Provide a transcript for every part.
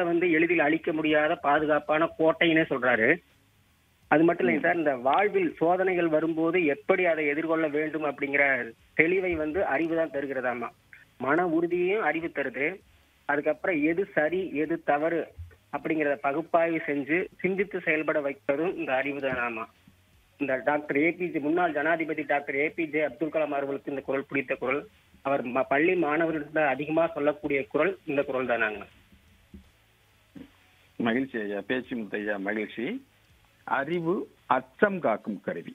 இருளை வந்து எளிதில் அழிக்க முடியாத பாதுகாப்பான கோட்டைன்னே சொல்றாரு அது மட்டும் இல்லைங்க சார் இந்த வாழ்வில் சோதனைகள் வரும்போது எப்படி அதை எதிர்கொள்ள வேண்டும் அப்படிங்கிற தெளிவை வந்து அறிவு தான் தருகிறதாமா மன உறுதியையும் அறிவு தருது அதுக்கப்புறம் எது சரி எது தவறு அப்படிங்கிறத பகுப்பாய்வு செஞ்சு சிந்தித்து செயல்பட வைப்பதும் இந்த அறிவு தானாமா இந்த டாக்டர் ஏபிஜே முன்னாள் ஜனாதிபதி டாக்டர் ஏபிஜே அப்துல் கலாம் அவர்களுக்கு இந்த குரல் பிடித்த குரல் அவர் ம- பள்ளி மாணவர்களிட அதிகமா சொல்லக்கூடிய குரல் இந்த குரல் தானாங்க மகிழ்ச்சி ஐயா பேச்சு முத்தையா மகிழ்ச்சி அறிவு அச்சம் காக்கும் கருவி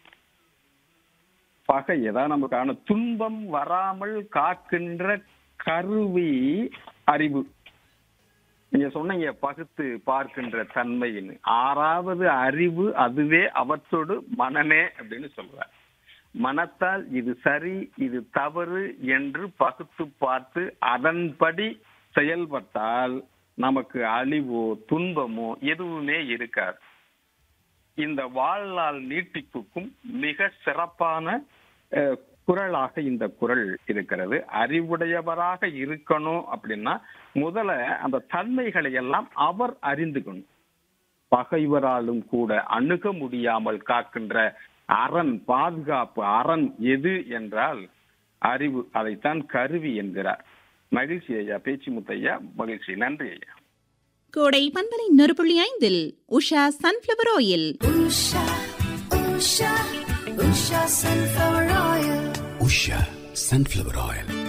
பகை ஏதாவது நமக்கான துன்பம் வராமல் காக்கின்ற கருவி அறிவு நீங்க சொன்னீங்க பகுத்து பார்க்கின்ற தன்மைன்னு ஆறாவது அறிவு அதுவே அவற்றோடு மனமே அப்படின்னு சொல்றார் மனத்தால் இது சரி இது தவறு என்று பகுத்து பார்த்து அதன்படி செயல்பட்டால் நமக்கு அழிவோ துன்பமோ எதுவுமே இருக்காது இந்த வாழ்நாள் நீட்டிப்புக்கும் மிக சிறப்பான அஹ், குரலாக இந்த குரல் இருக்கிறது அறிவுடையவராக இருக்கணும் அப்படின்னா முதல்ல அந்த தன்மைகளை எல்லாம் அவர் அறிந்துக்கணும் பகைவராலும் கூட அணுக முடியாமல் காக்கின்ற அரண் பாதுகாப்பு அரண் எது என்றால் அறிவு அதைத்தான் கருவி என்கிறார் மகிழ்ச்சி ஐயா பேச்சு முத்தையா மகிழ்ச்சி நன்றி ஐயா கோடை பண்பலை நொறுபுள்ளி ஐந்தில் Usha sunflower oil Usha, Usha, Usha sunflower oil. Usha sunflower oil